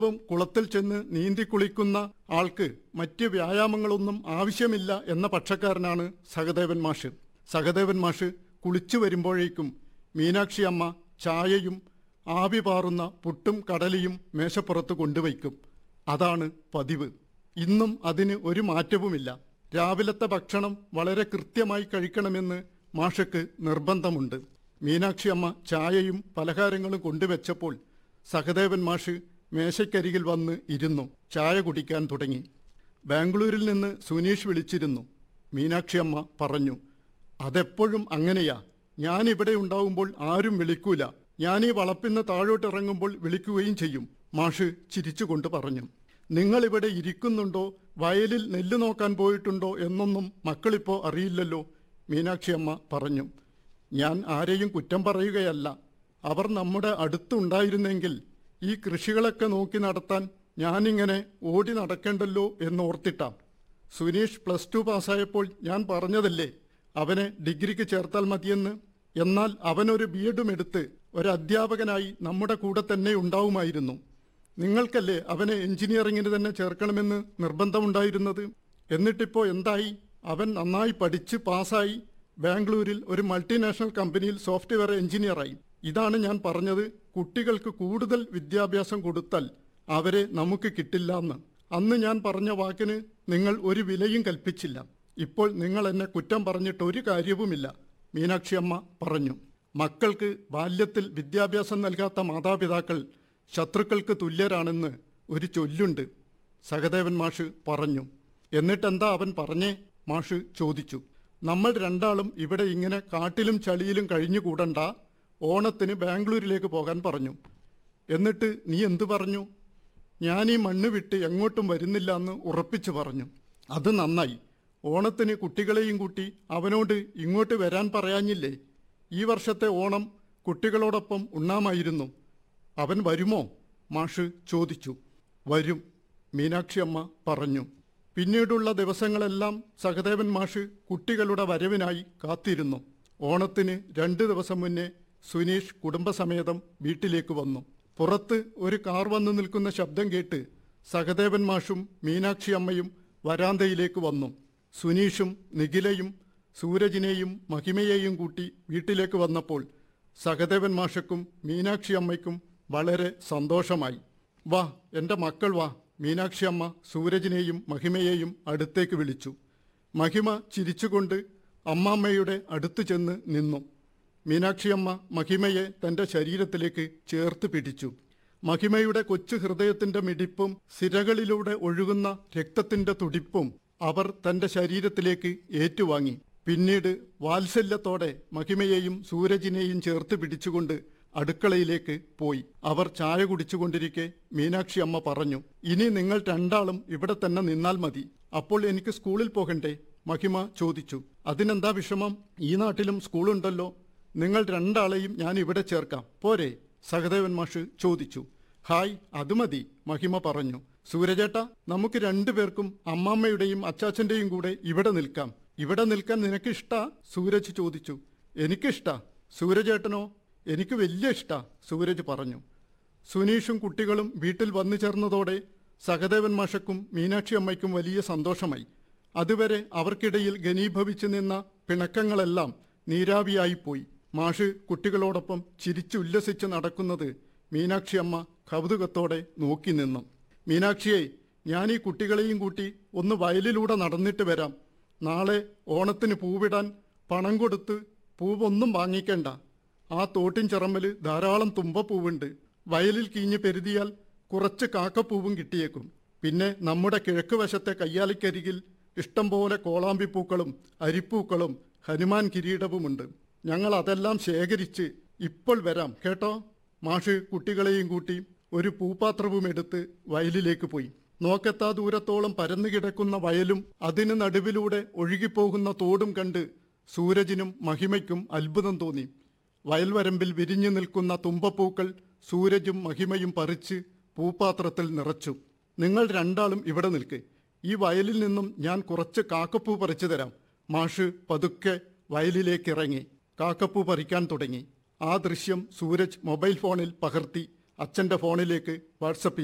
ഇപ്പം കുളത്തിൽ ചെന്ന് നീന്തി കുളിക്കുന്ന ആൾക്ക് മറ്റ് വ്യായാമങ്ങളൊന്നും ആവശ്യമില്ല എന്ന പക്ഷക്കാരനാണ് സഹദേവൻ മാഷ് സഹദേവൻ മാഷ് കുളിച്ചു വരുമ്പോഴേക്കും മീനാക്ഷി അമ്മ ചായയും ആവി പാറുന്ന പുട്ടും കടലയും മേശപ്പുറത്ത് കൊണ്ടുവയ്ക്കും അതാണ് പതിവ് ഇന്നും അതിന് ഒരു മാറ്റവുമില്ല രാവിലത്തെ ഭക്ഷണം വളരെ കൃത്യമായി കഴിക്കണമെന്ന് മാഷക്ക് നിർബന്ധമുണ്ട് മീനാക്ഷി അമ്മ ചായയും പലഹാരങ്ങളും കൊണ്ടുവച്ചപ്പോൾ സഹദേവൻ മാഷ് മേശയ്ക്കരികിൽ വന്ന് ഇരുന്നു ചായ കുടിക്കാൻ തുടങ്ങി ബാംഗ്ലൂരിൽ നിന്ന് സുനീഷ് വിളിച്ചിരുന്നു മീനാക്ഷി അമ്മ പറഞ്ഞു അതെപ്പോഴും അങ്ങനെയാ ഞാൻ ഇവിടെ ഉണ്ടാവുമ്പോൾ ആരും വിളിക്കൂല ഞാൻ ഈ വളപ്പിന്ന് താഴോട്ട് ഇറങ്ങുമ്പോൾ വിളിക്കുകയും ചെയ്യും മാഷ് ചിരിച്ചുകൊണ്ട് പറഞ്ഞു നിങ്ങൾ ഇവിടെ ഇരിക്കുന്നുണ്ടോ വയലിൽ നെല്ല് നോക്കാൻ പോയിട്ടുണ്ടോ എന്നൊന്നും മക്കളിപ്പോ അറിയില്ലല്ലോ മീനാക്ഷി അമ്മ പറഞ്ഞു ഞാൻ ആരെയും കുറ്റം പറയുകയല്ല അവർ നമ്മുടെ അടുത്തുണ്ടായിരുന്നെങ്കിൽ ഈ കൃഷികളൊക്കെ നോക്കി നടത്താൻ ഞാനിങ്ങനെ ഓടി നടക്കേണ്ടല്ലോ എന്നോർത്തിട്ടാം സുനീഷ് പ്ലസ് ടു പാസ്സായപ്പോൾ ഞാൻ പറഞ്ഞതല്ലേ അവനെ ഡിഗ്രിക്ക് ചേർത്താൽ മതിയെന്ന് എന്നാൽ അവനൊരു ബി എഡും എടുത്ത് ഒരു അധ്യാപകനായി നമ്മുടെ കൂടെ തന്നെ ഉണ്ടാവുമായിരുന്നു നിങ്ങൾക്കല്ലേ അവനെ എഞ്ചിനീയറിംഗിന് തന്നെ ചേർക്കണമെന്ന് നിർബന്ധമുണ്ടായിരുന്നത് എന്നിട്ടിപ്പോ എന്തായി അവൻ നന്നായി പഠിച്ച് പാസ്സായി ബാംഗ്ലൂരിൽ ഒരു മൾട്ടിനാഷണൽ കമ്പനിയിൽ സോഫ്റ്റ്വെയർ എഞ്ചിനീയറായി ഇതാണ് ഞാൻ പറഞ്ഞത് കുട്ടികൾക്ക് കൂടുതൽ വിദ്യാഭ്യാസം കൊടുത്താൽ അവരെ നമുക്ക് കിട്ടില്ല എന്ന് അന്ന് ഞാൻ പറഞ്ഞ വാക്കിന് നിങ്ങൾ ഒരു വിലയും കൽപ്പിച്ചില്ല ഇപ്പോൾ നിങ്ങൾ എന്നെ കുറ്റം പറഞ്ഞിട്ട് ഒരു കാര്യവുമില്ല മീനാക്ഷി അമ്മ പറഞ്ഞു മക്കൾക്ക് ബാല്യത്തിൽ വിദ്യാഭ്യാസം നൽകാത്ത മാതാപിതാക്കൾ ശത്രുക്കൾക്ക് തുല്യരാണെന്ന് ഒരു ചൊല്ലുണ്ട് സഹദേവൻ മാഷ് പറഞ്ഞു എന്നിട്ടെന്താ അവൻ പറഞ്ഞേ മാഷ് ചോദിച്ചു നമ്മൾ രണ്ടാളും ഇവിടെ ഇങ്ങനെ കാട്ടിലും ചളിയിലും കഴിഞ്ഞുകൂടണ്ട ഓണത്തിന് ബാംഗ്ലൂരിലേക്ക് പോകാൻ പറഞ്ഞു എന്നിട്ട് നീ എന്തു പറഞ്ഞു ഞാൻ ഈ മണ്ണ് വിട്ട് എങ്ങോട്ടും വരുന്നില്ല എന്ന് ഉറപ്പിച്ചു പറഞ്ഞു അത് നന്നായി ഓണത്തിന് കുട്ടികളെയും കൂട്ടി അവനോട് ഇങ്ങോട്ട് വരാൻ പറയാഞ്ഞില്ലേ ഈ വർഷത്തെ ഓണം കുട്ടികളോടൊപ്പം ഉണ്ണാമായിരുന്നു അവൻ വരുമോ മാഷ് ചോദിച്ചു വരും മീനാക്ഷി അമ്മ പറഞ്ഞു പിന്നീടുള്ള ദിവസങ്ങളെല്ലാം സഹദേവൻ മാഷ് കുട്ടികളുടെ വരവിനായി കാത്തിരുന്നു ഓണത്തിന് രണ്ട് ദിവസം മുന്നേ സുനീഷ് കുടുംബസമേതം വീട്ടിലേക്ക് വന്നു പുറത്ത് ഒരു കാർ വന്നു നിൽക്കുന്ന ശബ്ദം കേട്ട് സഹദേവൻ മാഷും മീനാക്ഷി അമ്മയും വരാന്തയിലേക്ക് വന്നു സുനീഷും നിഖിലയും സൂരജിനെയും മഹിമയെയും കൂട്ടി വീട്ടിലേക്ക് വന്നപ്പോൾ സഹദേവൻ മാഷക്കും മീനാക്ഷി അമ്മയ്ക്കും വളരെ സന്തോഷമായി വാ എൻ്റെ മക്കൾ വാ മീനാക്ഷി അമ്മ സൂരജിനെയും മഹിമയെയും അടുത്തേക്ക് വിളിച്ചു മഹിമ ചിരിച്ചുകൊണ്ട് അമ്മാമ്മയുടെ അടുത്തു ചെന്ന് നിന്നു മീനാക്ഷിയമ്മ മഹിമയെ തന്റെ ശരീരത്തിലേക്ക് ചേർത്ത് പിടിച്ചു മഹിമയുടെ കൊച്ചു ഹൃദയത്തിന്റെ മിടിപ്പും സിരകളിലൂടെ ഒഴുകുന്ന രക്തത്തിന്റെ തുടിപ്പും അവർ തന്റെ ശരീരത്തിലേക്ക് ഏറ്റുവാങ്ങി പിന്നീട് വാത്സല്യത്തോടെ മഹിമയെയും സൂരജിനെയും ചേർത്ത് പിടിച്ചുകൊണ്ട് അടുക്കളയിലേക്ക് പോയി അവർ ചായ കുടിച്ചുകൊണ്ടിരിക്കെ മീനാക്ഷി അമ്മ പറഞ്ഞു ഇനി നിങ്ങൾ രണ്ടാളും ഇവിടെ തന്നെ നിന്നാൽ മതി അപ്പോൾ എനിക്ക് സ്കൂളിൽ പോകണ്ടേ മഹിമ ചോദിച്ചു അതിനെന്താ വിഷമം ഈ നാട്ടിലും സ്കൂളുണ്ടല്ലോ നിങ്ങൾ രണ്ടാളെയും ഞാൻ ഇവിടെ ചേർക്കാം പോരെ സഹദേവൻ മാഷ് ചോദിച്ചു ഹായ് അത് മതി മഹിമ പറഞ്ഞു സൂരജേട്ട നമുക്ക് രണ്ടുപേർക്കും അമ്മാമ്മയുടെയും അച്ചാച്ചന്റെയും കൂടെ ഇവിടെ നിൽക്കാം ഇവിടെ നിൽക്കാൻ നിനക്ക് ഇഷ്ടാ സൂരജ് ചോദിച്ചു എനിക്കിഷ്ടാ സൂരജേട്ടനോ എനിക്ക് വലിയ ഇഷ്ടാ സൂരജ് പറഞ്ഞു സുനീഷും കുട്ടികളും വീട്ടിൽ വന്നു ചേർന്നതോടെ സഹദേവൻ മാഷക്കും മീനാക്ഷി അമ്മയ്ക്കും വലിയ സന്തോഷമായി അതുവരെ അവർക്കിടയിൽ ഘനീഭവിച്ചു നിന്ന പിണക്കങ്ങളെല്ലാം നീരാവിയായിപ്പോയി മാഷ് കുട്ടികളോടൊപ്പം ചിരിച്ചുല്ലസിച്ച് നടക്കുന്നത് മീനാക്ഷി അമ്മ കൗതുകത്തോടെ നോക്കി നിന്നു മീനാക്ഷിയെ ഞാൻ ഈ കുട്ടികളെയും കൂട്ടി ഒന്ന് വയലിലൂടെ നടന്നിട്ട് വരാം നാളെ ഓണത്തിന് പൂവിടാൻ പണം കൊടുത്ത് പൂവൊന്നും വാങ്ങിക്കണ്ട ആ തോട്ടിൻ ചിറമ്മല് ധാരാളം തുമ്പപ്പൂവുണ്ട് വയലിൽ കീഞ്ഞ് പെരുതിയാൽ കുറച്ച് കാക്കപ്പൂവും കിട്ടിയേക്കും പിന്നെ നമ്മുടെ കിഴക്ക് വശത്തെ കയ്യാലിക്കരികിൽ ഇഷ്ടം പോലെ കോളാമ്പിപ്പൂക്കളും അരിപ്പൂക്കളും ഹനുമാൻ കിരീടവുമുണ്ട് ഞങ്ങൾ അതെല്ലാം ശേഖരിച്ച് ഇപ്പോൾ വരാം കേട്ടോ മാഷ് കുട്ടികളെയും കൂട്ടി ഒരു പൂപ്പാത്രവും എടുത്ത് വയലിലേക്ക് പോയി നോക്കെത്താ ദൂരത്തോളം പരന്നു കിടക്കുന്ന വയലും അതിന് നടുവിലൂടെ ഒഴുകിപ്പോകുന്ന തോടും കണ്ട് സൂരജിനും മഹിമയ്ക്കും അത്ഭുതം തോന്നി വയൽവരമ്പിൽ വിരിഞ്ഞു നിൽക്കുന്ന തുമ്പപ്പൂക്കൾ സൂരജും മഹിമയും പറിച്ച് പൂപ്പാത്രത്തിൽ നിറച്ചു നിങ്ങൾ രണ്ടാളും ഇവിടെ നിൽക്ക് ഈ വയലിൽ നിന്നും ഞാൻ കുറച്ച് കാക്കപ്പൂ പറിച്ചു തരാം മാഷ് പതുക്കെ വയലിലേക്ക് ഇറങ്ങി കാക്കപ്പൂ പറിക്കാൻ തുടങ്ങി ആ ദൃശ്യം സൂരജ് മൊബൈൽ ഫോണിൽ പകർത്തി അച്ഛന്റെ ഫോണിലേക്ക് വാട്സപ്പ് ചെയ്തു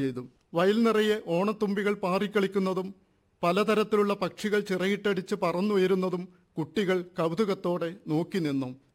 വയൽ നിറയെ ഓണത്തുമ്പികൾ പാറിക്കളിക്കുന്നതും പലതരത്തിലുള്ള പക്ഷികൾ ചിറയിട്ടടിച്ച് പറന്നുയരുന്നതും കുട്ടികൾ കൗതുകത്തോടെ നോക്കി നിന്നു